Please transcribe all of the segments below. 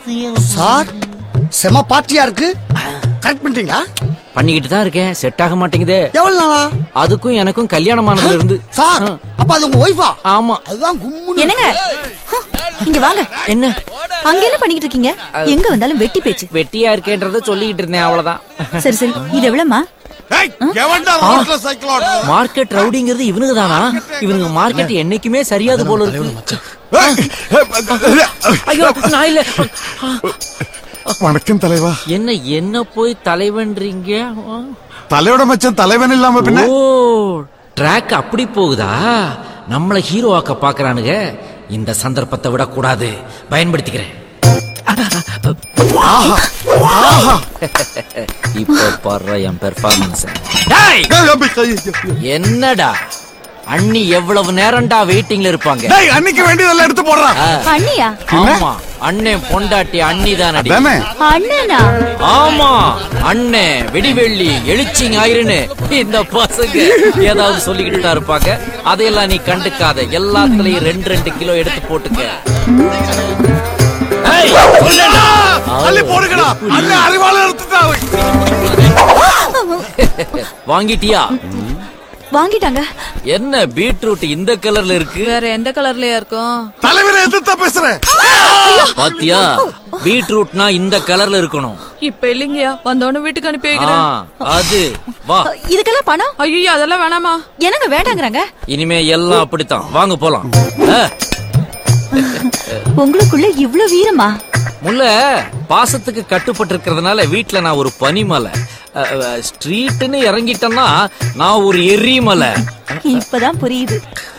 Sir செம பார்ட்டியா இருக்கு correct பண்ணிட்டீங்களா பண்ணிக்கிட்டு தான் இருக்கேன் செட் ஆக மாட்டேங்குதே எவ்வளவு நாளா அதுக்கும் எனக்கும் கல்யாணம் ஆனதுல இருந்து சார் அப்ப அது உங்க ஒய்ஃபா ஆமா அதுதான் கும்முன்னு என்னங்க ஹம், இங்க வாங்க என்ன அங்க என்ன பண்ணிட்டு இருக்கீங்க எங்க வந்தாலும் வெட்டி பேச்சு வெட்டியா இருக்கேன்றத சொல்லிக்கிட்டு இருந்தேன் அவ்வளவுதான் சரி சரி இது எவ்வளவுமா ஏய், எவன்டா ரோட்ல சைக்கிள் ஓட்டுறது? மார்க்கெட் ரவுடிங்கிறது இவனுக்கு தானா இவனுக்கு மார்க்கெட் என்னைக்குமே சரியாது போல இருக்கு ஏய், ஐயோ நான் இல்ல வணக்கம் தலைவா என்ன என்ன போய் தலைவன்றீங்க தலையோட மச்சன் தலைவன் இல்லாம பின்ன ஓ ட்ராக் அப்படி போகுதா நம்மள ஹீரோ ஆக்க பாக்குறானுங்க இந்த சந்தர்ப்பத்தை விடக்கூடாது பயன்படுத்திக்கிறேன் இப்போ பாடுற என் பெர்ஃபார்மன்ஸ் ஏய், அப்படி கை- என்னடா அண்ணி எவ்வளவு நேரம்டா வெயிட்டிங்ல இருப்பாங்க டேய், அன்னைக்கு வேண்டியதெல்லாம் எடுத்து போடுறான் அண்ணியா ஆமா அண்ணன் பொண்டாட்டி அண்ணி தானடி தானே அண்ணனா ஆமா அண்ணே வெடிவெள்ளி எழுச்சி ஞாயிறுன்னு இந்த பசங்க ஏதாவது சொல்லிக்கிட்டு தான் இருப்பாங்க அதையெல்லாம் நீ கண்டுக்காத எல்லாத்துலயும் ரெண்டு ரெண்டு கிலோ எடுத்து போட்டுக்க ஏய், சொல்லுடா. அள்ளி போடுங்கடா அண்ணன் அறிவாளர் எடுத்துட்டாரு வாங்கிட்டியா வாங்கிட்டாங்க என்ன பீட்ரூட் இந்த கலர்ல இருக்கு வேற எந்த கலர்லயா இருக்கும் தலைவரை எதிர்த்தா பேசுறேன் பாத்தியா பீட்ரூட்னா இந்த கலர்ல இருக்கணும் இப்ப இல்லைங்கயா வந்தோடனே வீட்டுக்கு அனுப்பி ஆ, வைக்கிறேன் அது வா இதுக்கெல்லாம் பணம் ஐயோ அதெல்லாம் வேணாமா என்னங்க வேண்டாங்கறாங்க இனிமே எல்லாம் அப்படித்தான் வாங்க போலாம் ஆ, உங்களுக்குள்ள இவ்ளோ வீரமா முல்ல பாசத்துக்கு கட்டுப்பட்டு இருக்கிறதுனால வீட்டுல நான் ஒரு பனிமலை அ, அ, ஸ்ட்ரீட்னு இறங்கிட்டேன்னா நான் ஒரு எரிமலை இப்பதான் புரியுது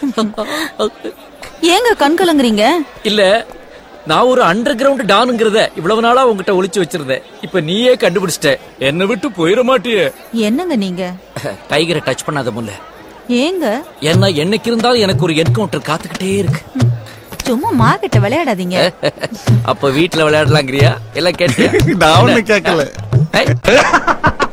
ஏங்க கண் கலங்குறீங்க இல்ல நான் ஒரு அண்டர் கிரவுண்ட் டானுங்கிறத இவ்வளவு நாளா உங்ககிட்ட ஒளிச்சு வச்சிருந்தேன் இப்ப நீயே கண்டுபிடிச்சிட்ட என்னை விட்டு போயிட மாட்டியே என்னங்க நீங்க டைகரை டச் பண்ணாத முல்ல ஏங்க ஏன்னா என்னைக்கு இருந்தாலும் எனக்கு ஒரு என்கவுண்டர் காத்துக்கிட்டே இருக்கு சும்மா மார்க்கெட்ட விளையாடாதீங்க அப்ப வீட்டுல விளையாடலாங்கிறியா எல்லாம் கேட்டியா நான் ஒண்ணு கேட்கல ஏய்,